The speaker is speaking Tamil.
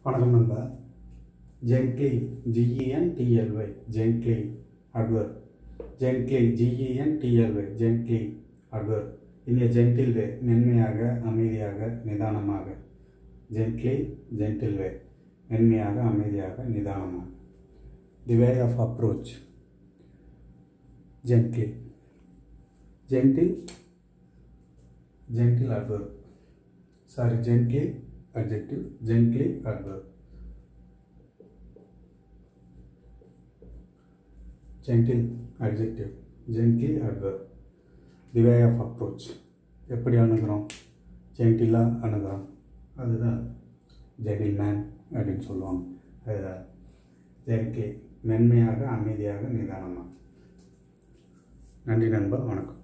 வணக்கம் நண்பா gently G E N T L Y gently adverb gently G E N T L Y gently adverb இங்கே ஜென்டில் வே மென்மையாக அமைதியாக நிதானமாக ஜென்ட்லி ஜென்டில் வே மென்மையாக அமைதியாக நிதானமாக the way of approach gently gentle gentle adverb sorry gently adjective gently adverb gentle adjective gently adverb the way of approach எப்படி அணுகிறோம் ஜென்டிலாக அணுகிறோம் அதுதான் ஜென்டில் மேன் அப்படின்னு சொல்லுவாங்க அதுதான் ஜென்ட்லி மென்மையாக அமைதியாக நிதானமாக நன்றி நண்பா வணக்கம்